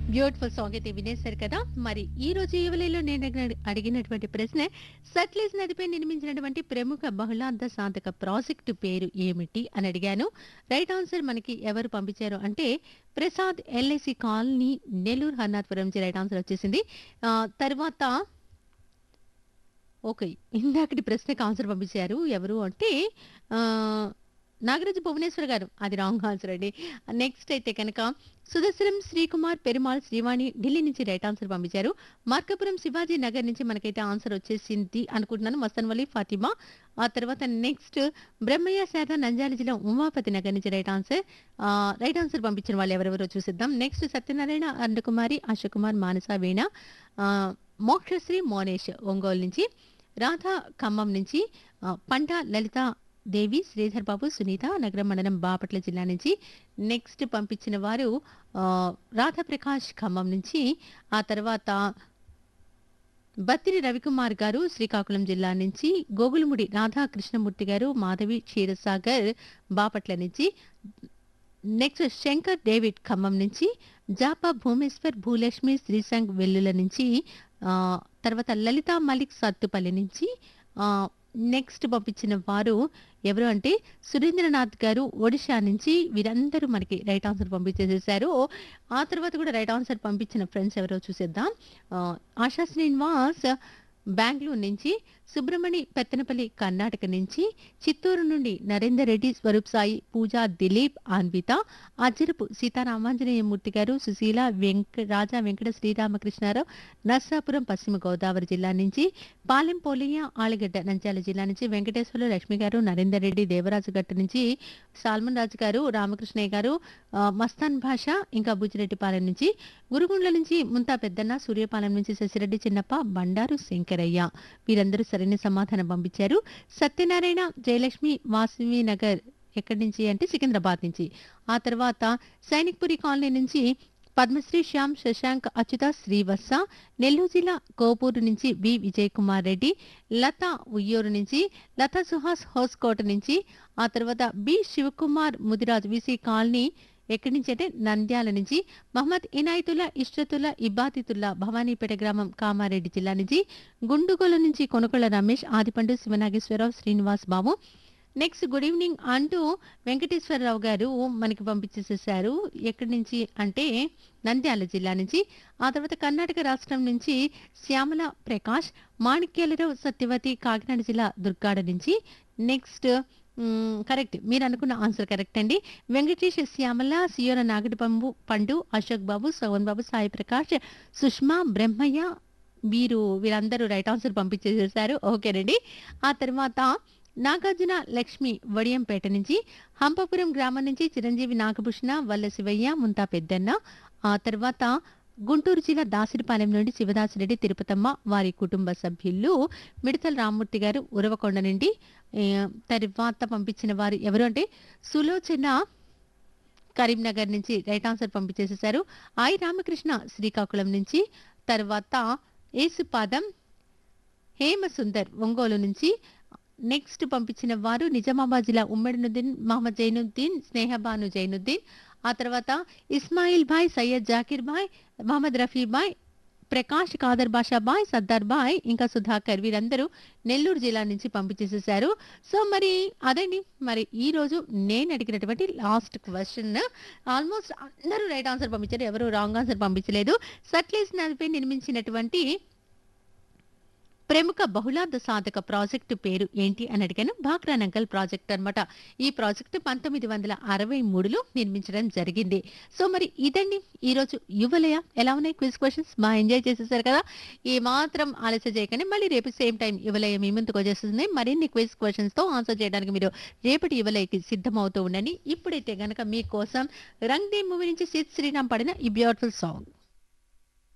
beautiful song అయితే వినేశారు కదా మరి ఈ రోజు ఈవెలలో నేను అడిగిన- అడిగినటువంటి ప్రశ్న సట్లెజ్ నదిపై నిర్మించినటువంటి ప్రముఖ బహుళార్థ సాధక ప్రాజెక్టు పేరు ఏమిటి అని అడిగాను రైట్ ఆన్సర్ మనకి ఎవరు పంపించారు అంటే ప్రసాద్ ఎల్ఐసి కాలనీ నెల్లూరు హర్నాథపురం నుంచి రైట్ ఆన్సర్ వచ్చేసింది ఆ, తర్వాత ఓకే ఇందాకటి ప్రశ్నకు ఆన్సర్ పంపించారు ఎవరు అంటే ఆ, నాగరాజు భువనేశ్వర్ గారు అది రాంగ్ ఆన్సర్ అండి నెక్స్ట్ అయితే కనుక సుదర్శనం శ్రీకుమార్ పెరుమాళ్ శ్రీవాణి ఢిల్లీ నుంచి రైట్ ఆన్సర్ పంపించారు మార్కాపురం శివాజీ నగర్ నుంచి మనకైతే ఆన్సర్ వచ్చేసింది అనుకుంటున్నాను మస్తన్ వలి ఫాతిమా ఆ తర్వాత నెక్స్ట్ బ్రహ్మయ్య శాత నంద్యాల జిల్లా ఉమాపతి నగర్ నుంచి రైట్ ఆన్సర్ ఆ, రైట్ ఆన్సర్ పంపించిన వాళ్ళు ఎవరెవరో చూసిద్దాం నెక్స్ట్ సత్యనారాయణ అరుణకుమారి ఆశకుమార్ మానస వీణ ఆ, మోక్షశ్రీ మోనేష్ ఒంగోలు నుంచి రాధా ఖమ్మం నుంచి ఆ, పంట లలిత దేవి శ్రీధర్ బాబు సునీత నగరం మండలం బాపట్ల జిల్లా నుంచి నెక్స్ట్ పంపించిన వారు ఆ, రాధాప్రకాష్ ఖమ్మం నుంచి ఆ తర్వాత బత్తిరి రవికుమార్ గారు శ్రీకాకుళం జిల్లా నుంచి గోగులముడి రాధా కృష్ణమూర్తి గారు మాధవి క్షీరసాగర్ బాపట్ల నుంచి నెక్స్ట్ శంకర్ డేవిడ్ ఖమ్మం నుంచి జాపా భూమేశ్వర్ భూలక్ష్మి శ్రీశంక్ వెల్లుల నుంచి ఆ, తర్వాత లలిత మలిక్ సత్తుపల్లి నుంచి ఆ, నెక్స్ట్ పంపించిన వారు ఎవరు అంటే సురేంద్రనాథ్ గారు ఒడిషా నుంచి వీరందరూ మనకి రైట్ ఆన్సర్ పంపించేసేసారు ఆ తర్వాత కూడా రైట్ ఆన్సర్ పంపించిన ఫ్రెండ్స్ ఎవరో చూసేద్దాం ఆ, ఆశా శ్రీనివాస్ బెంగళూరు నుంచి సుబ్రమణి పెత్తనపల్లి కర్ణాటక నుంచి చిత్తూరు నుండి నరేందర్ రెడ్డి స్వరూప్ సాయి పూజా దిలీప్ అన్విత అజ్జరపు సీతారామాంజనేయమూర్తి గారు సుశీల వెంక రాజా వెంకట శ్రీరామకృష్ణారావు నర్సాపురం పశ్చిమ గోదావరి జిల్లా నుంచి పాలెం పోలియ ఆలగడ్డ నంద్యాల జిల్లా నుంచి వెంకటేశ్వర లక్ష్మి గారు నరేందర్ రెడ్డి దేవరాజు గట్టు నుంచి సాల్మన్ రాజు గారు రామకృష్ణయ్య గారు ఆ, మస్తాన్ భాష ఇంకా బుజ్జిరెడ్డిపాలెం నుంచి గురుగుండ్ల నుంచి ముంతా పెద్దన్న సూర్యపాలెం నుంచి శశిరెడ్డి చిన్నప్ప బండారు శంకరయ్య వీరందరూ సరైన సమాధానం పంపించారు సత్యనారాయణ జయలక్ష్మి వాసవి నగర్ ఎక్కడి నుంచి అంటే సికింద్రాబాద్ నుంచి ఆ తర్వాత సైనిక్పురి కాలనీ నుంచి పద్మశ్రీ శ్యామ్ శశాంక్ అచ్యుత శ్రీవత్స నెల్లూరు జిల్లా కోపూరు నుంచి బి విజయ్ కుమార్ రెడ్డి లత ఉయ్యూరు నుంచి లత సుహాస్ హోస్కోట నుంచి ఆ తర్వాత B Shivakumar Mudiraj VC colony ఎక్కడి నుంచి అంటే నంద్యాల నుంచి మహమ్మద్ ఇనాయతుల్లా ఇష్రతుల్లా ఇబాతితుల్లా భవానీపేట గ్రామం కామారెడ్డి జిల్లా నుంచి గుండుగోల నుంచి Konukola Ramesh Adipandu Sivanageswararao Srinivas Babu next good evening అంటూ వెంకటేశ్వరరావు గారు మనకి పంపించేసేసారు ఎక్కడి నుంచి అంటే నంద్యాల జిల్లా నుంచి ఆ తర్వాత కర్ణాటక రాష్ట్రం నుంచి శ్యామల ప్రకాష్ మాణిక్యాలరావు సత్యవతి కాకినాడ జిల్లా దుర్గాడ నుంచి నెక్స్ట్ కరెక్ట్ మీరు అనుకున్న ఆన్సర్ కరెక్ట్ అండి వెంకటేష్ శ్యామల సియోన నాగటి పంబు పండు అశోక్ బాబు సోహన్ బాబు సాయి ప్రకాష్ సుష్మా బ్రహ్మయ్య వీరు వీరందరూ రైట్ ఆన్సర్ పంపించేసేసారు ఓకేనండి ఆ తర్వాత నాగార్జున లక్ష్మి వడియంపేట నుంచి హంపపురం గ్రామం నుంచి చిరంజీవి నాగభూషణ వల్ల శివయ్య ముంతా పెద్దన్న ఆ తర్వాత గుంటూరు జిల్లా దాసిరిపాలెం నుండి శివదాసిరెడ్డి తిరుపతమ్మ వారి కుటుంబ సభ్యులు మిడతల రామ్మూర్తి గారు ఉరవకొండ నుండి ఏ, తర్వాత పంపించిన వారు ఎవరు అంటే సులోచన కరీంనగర్ నుంచి రైట్ ఆన్సర్ పంపించేసేసారు ఐ రామకృష్ణ శ్రీకాకుళం నుంచి తర్వాత ఏసుపాదం హేమ సుందర్ ఒంగోలు నుంచి నెక్స్ట్ పంపించిన వారు నిజామాబాద్ జిల్లా ఉమ్మడినుద్దీన్ మహమ్మద్ జైనుద్దీన్ స్నేహబాను జైనుద్దీన్ ఆ తర్వాత ఇస్మాయిల్ భాయ్ సయ్యద్ జాకిర్ భాయ్ మహమ్మద్ రఫీ భాయ్ ప్రకాష్ కాదర్ బాషా బాయ్ సర్దార్ బాయ్ ఇంకా సుధాకర్ వీరందరూ నెల్లూరు జిల్లా నుంచి పంపించేసేసారు సో మరి అదండి మరి ఈ రోజు నేను అడిగినటువంటి లాస్ట్ క్వశ్చన్ ఆల్మోస్ట్ అందరూ రైట్ ఆన్సర్ పంపించారు ఎవరు రాంగ్ ఆన్సర్ పంపించలేదు సట్లేస్ నదిపై నిర్మించినటువంటి ప్రముఖ బహుళార్థ సాధక ప్రాజెక్టు పేరు ఏంటి అని అడిగాను భాక్రానంకల్ ప్రాజెక్ట్ అన్నమాట ఈ ప్రాజెక్టు పంతొమ్మిది వందల అరవై మూడులో నిర్మించడం జరిగింది సో మరి ఇదండి ఈ రోజు యువలయ ఎలా ఉన్నాయి క్విజ్ క్వశ్చన్స్ బాగా ఎంజాయ్ చేసేసారు కదా ఈ మాత్రం ఆలస్యం చేయకండి మళ్ళీ రేపు సేమ్ టైం యువలయ మీ ముందుకు వచ్చేస్తుంది మరిన్ని క్విజ్ క్వశ్చన్స్ తో ఆన్సర్ చేయడానికి మీరు రేపటి యువలయకి సిద్ధమవుతూ ఉండండి ఇప్పుడైతే గనక మీకోసం రంగ్ దే మూవీ నుంచి సిద్ శ్రీరామ్ పడిన ఈ బ్యూటిఫుల్ సాంగ్